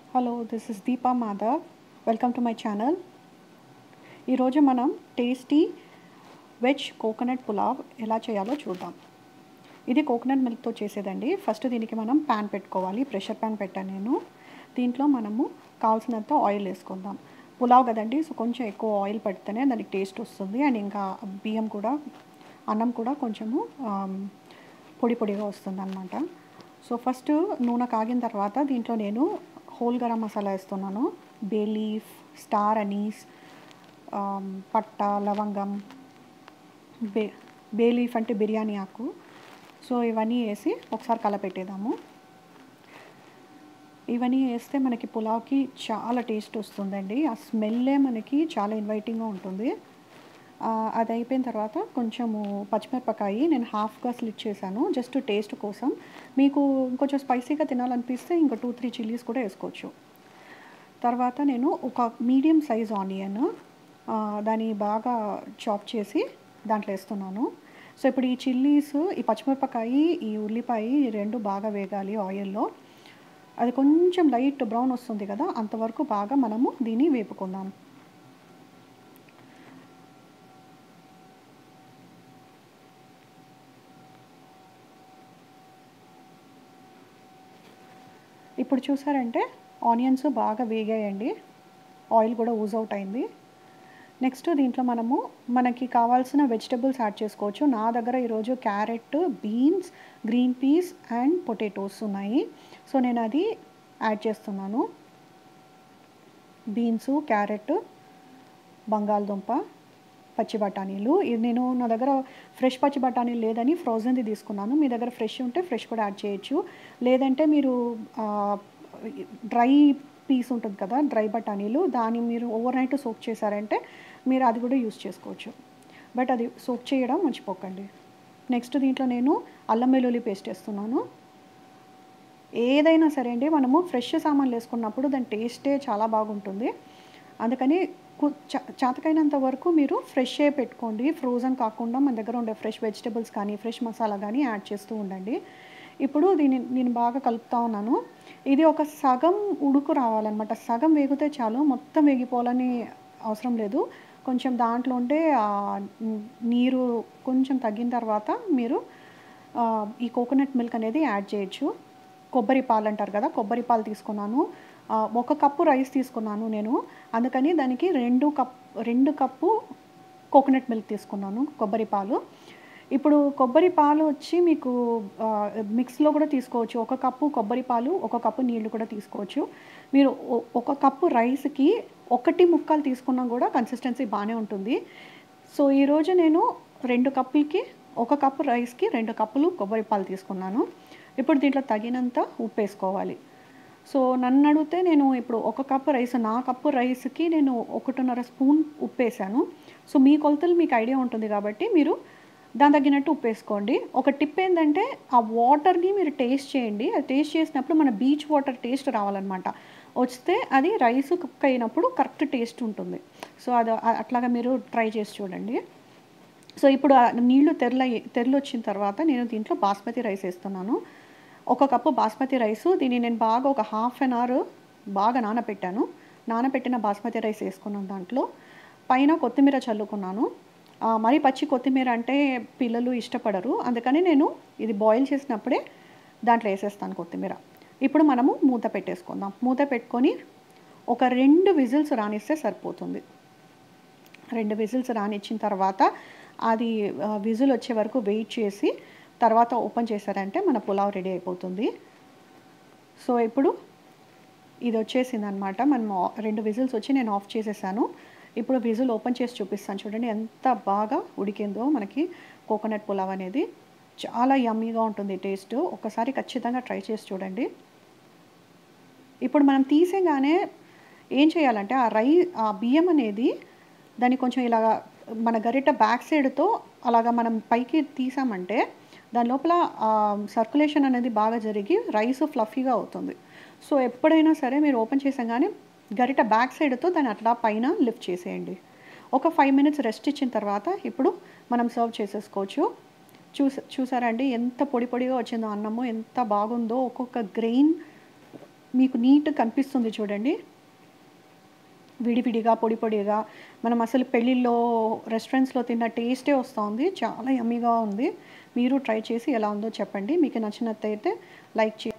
hello this is Deepa Madhav welcome to my channel ఈరోజు మనం tasty veg coconut pulao ఎలా చేయాలో చూద్దాం ఇది కోకోనట్ మిల్క్తో చేసేదండి ఫస్ట్ దీనికి మనం ప్యాన్ పెట్టుకోవాలి ప్రెషర్ ప్యాన్ పెట్టాను నేను దీంట్లో మనము కావాల్సినంత ఆయిల్ వేసుకుందాం పులావ్ కదండి సో కొంచెం ఎక్కువ ఆయిల్ పడితేనే దానికి టేస్ట్ వస్తుంది అండ్ ఇంకా బియ్యం కూడా అన్నం కూడా కొంచెము ఆమ్, పొడి పొడిగా వస్తుంది అనమాట సో ఫస్ట్ నూనె కాగిన తర్వాత దీంట్లో నేను హోల్ గరం మసాలా వేస్తున్నాను bay leaf star anise um, పట్ట లవంగం బే బే లీఫ్ అంటే బిర్యానీ ఆకు సో ఇవన్నీ వేసి ఒకసారి కలపెట్టేద్దాము ఇవన్నీ వేస్తే మనకి పులావ్కి చాలా టేస్ట్ వస్తుందండి ఆ స్మెల్లే మనకి చాలా ఇన్వైటింగ్గా ఉంటుంది ఆ, అది అయిపోయిన తర్వాత కొంచెము పచ్చిమిరపకాయ నేను హాఫ్గా స్లిట్ చేశాను జస్ట్ టేస్ట్ కోసం మీకు కొంచెం స్పైసీగా తినాలనిపిస్తే ఇంకా టూ త్రీ చిల్లీస్ కూడా వేసుకోవచ్చు తర్వాత నేను ఒక మీడియం సైజ్ ఆనియన్ ఆ, దాన్ని బాగా చాప్ చేసి దాంట్లో వేస్తున్నాను సో ఇప్పుడు ఈ చిల్లీస్ ఈ పచ్చిమిరపకాయ ఈ ఉల్లిపాయ ఈ రెండు బాగా వేగాలి ఆయిల్లో అది కొంచెం లైట్ బ్రౌన్ వస్తుంది కదా అంతవరకు బాగా మనము దీన్ని వేపుకుందాం ఇప్పుడు చూసారంటే ఆనియన్స్ బాగా వేగాయండి ఆయిల్ కూడా ఊజ్ అవుట్ అయింది నెక్స్ట్ దీంట్లో మనము మనకి కావాల్సిన వెజిటబుల్స్ యాడ్ చేసుకోవచ్చు నా దగ్గర ఈరోజు carrot beans green peas and potatoes ఉన్నాయి సో నేను అది యాడ్ చేస్తున్నాను బీన్స్ క్యారెట్ బంగాళదుంప పచ్చి బఠానీలు ఇది నేను నా దగ్గర ఫ్రెష్ పచ్చి బఠానీలు లేదని ఫ్రోజన్ది తీసుకున్నాను మీ దగ్గర ఫ్రెష్ ఉంటే ఫ్రెష్ కూడా యాడ్ చేయొచ్చు లేదంటే మీరు డ్రై పీస్ ఉంటుంది కదా డ్రై బఠానీలు దాన్ని మీరు ఓవర్ నైట్ సోక్ చేశారంటే మీరు అది కూడా యూస్ చేసుకోవచ్చు బట్ అది సోక్ చేయడం మర్చిపోకండి నెక్స్ట్ దీంట్లో నేను అల్లం వెల్లుల్లి పేస్ట్ వేస్తున్నాను ఏదైనా సరే అండి మనము ఫ్రెష్ సామాన్లు వేసుకున్నప్పుడు దాని టేస్టే చాలా బాగుంటుంది అందుకని కు- చా- చేతకైనంత వరకు మీరు ఫ్రెషే పెట్టుకోండి ఫ్రోజన్ కాకుండా మన దగ్గర ఉండే ఫ్రెష్ వెజిటబుల్స్ కానీ ఫ్రెష్ మసాలా కానీ యాడ్ చేస్తూ ఉండండి ఇప్పుడు దీన్ని నేను బాగా కలుపుతా ఉన్నాను ఇది ఒక సగం ఉడుకు రావాలన్నమాట సగం వేగితే చాలు మొత్తం వేగిపోవాలని అవసరం లేదు కొంచెం దాంట్లో ఉండే ఆ నీరు కొంచెం తగ్గిన తర్వాత మీరు ఆ, ఈ కోకోనట్ మిల్క్ అనేది యాడ్ చేయొచ్చు కొబ్బరి పాలు అంటారు కదా కొబ్బరి పాలు తీసుకున్నాను ఆ, ఒక కప్పు రైస్ తీసుకున్నాను నేను అందుకని దానికి రెండు కప్ రెండు కప్పు కోకోనట్ మిల్క్ తీసుకున్నాను కొబ్బరి పాలు ఇప్పుడు కొబ్బరి పాలు వచ్చి మీకు ఆ, మిక్స్లో కూడా తీసుకోవచ్చు ఒక కప్పు కొబ్బరి పాలు ఒక కప్పు నీళ్లు కూడా తీసుకోవచ్చు మీరు ఒ- ఒక కప్పు రైస్కి ఒకటి ముక్కలు తీసుకున్నా కూడా కన్సిస్టెన్సీ బాగానే ఉంటుంది సో ఈరోజు నేను రెండు కప్పులకి ఒక కప్పు రైస్కి రెండు కప్పులు కొబ్బరి పాలు తీసుకున్నాను ఇప్పుడు దీంట్లో తగినంత ఉప్పు వేసుకోవాలి సో నన్ను అడిగితే నేను ఇప్పుడు ఒక కప్పు రైస్ నా కప్పు రైస్కి నేను ఒకటిన్నర స్పూన్ ఉప్పు వేసాను సో మీ కొలతలు మీకు ఐడియా ఉంటుంది కాబట్టి మీరు దాని తగ్గినట్టు ఉప్పు వేసుకోండి ఒక టిప్ ఏంటంటే ఆ వాటర్ని మీరు టేస్ట్ చేయండి అది టేస్ట్ చేసినప్పుడు మన బీచ్ వాటర్ టేస్ట్ రావాలన్నమాట వస్తే అది రైస్ కుక్ అయినప్పుడు కరెక్ట్ టేస్ట్ ఉంటుంది సో అది అ- అట్లాగా మీరు ట్రై చేసి చూడండి సో ఇప్పుడు ఆ నీళ్లు తెరల తెరలు వచ్చిన తర్వాత నేను దీంట్లో బాస్మతి రైస్ వేస్తున్నాను ఒక కప్పు బాస్మతి రైస్ దీన్ని నేను బాగా ఒక హాఫ్ అన్ అవర్ బాగా నానబెట్టాను నానబెట్టిన బాస్మతి రైస్ వేసుకున్నాను దాంట్లో పైన కొత్తిమీర చల్లుకున్నాను ఆ, మరి పచ్చి కొత్తిమీర అంటే పిల్లలు ఇష్టపడరు అందుకని నేను ఇది బాయిల్ చేసినప్పుడే దాంట్లో వేసేస్తాను కొత్తిమీర ఇప్పుడు మనము మూత పెట్టేసుకుందాం మూత పెట్టుకొని ఒక రెండు విజిల్స్ రానిస్తే సరిపోతుంది రెండు విజిల్స్ రానిచ్చిన తర్వాత అది ఆ, విజిల్ వచ్చే వరకు వెయిట్ చేసి తర్వాత ఓపెన్ చేశారంటే మన పులావ్ రెడీ అయిపోతుంది సో ఇప్పుడు ఇది వచ్చేసింది అనమాట మనం ఆ- రెండు విజిల్స్ వచ్చి నేను ఆఫ్ చేసేసాను ఇప్పుడు విజిల్ ఓపెన్ చేసి చూపిస్తాను చూడండి ఎంత బాగా ఉడికిందో మనకి కోకోనట్ పులావ్ అనేది చాలా యమ్మీగా ఉంటుంది టేస్ట్ ఒకసారి ఖచ్చితంగా ట్రై చేసి చూడండి ఇప్పుడు మనం తీసేగానే ఏం చేయాలంటే ఆ రై ఆ బియ్యం అనేది దాన్ని కొంచెం ఇలాగ మన గరిట బ్యాక్ సైడ్తో అలాగా మనం పైకి తీసామంటే దాని లోపల సర్క్యులేషన్ అనేది బాగా జరిగి రైస్ ఫ్లఫీగా అవుతుంది సో ఎప్పుడైనా సరే మీరు ఓపెన్ చేసాగానే గరిట బ్యాక్ సైడ్తో దాన్ని అట్లా పైన లిఫ్ట్ చేసేయండి ఒక ఫైవ్ మినిట్స్ రెస్ట్ ఇచ్చిన తర్వాత ఇప్పుడు మనం సర్వ్ చేసేసుకోవచ్చు చూస చూసారండి ఎంత పొడి పొడిగా వచ్చిందో అన్నము ఎంత బాగుందో ఒక్కొక్క గ్రెయిన్ మీకు నీట్ కనిపిస్తుంది చూడండి విడివిడిగా పొడి పొడిగా మనం అసలు పెళ్ళిళ్ళలో రెస్టారెంట్స్లో తిన్న టేస్టే వస్తుంది చాలా యమ్మీగా ఉంది మీరు ట్రై చేసి ఎలా ఉందో చెప్పండి మీకు నచ్చినట్టయితే లైక్ చే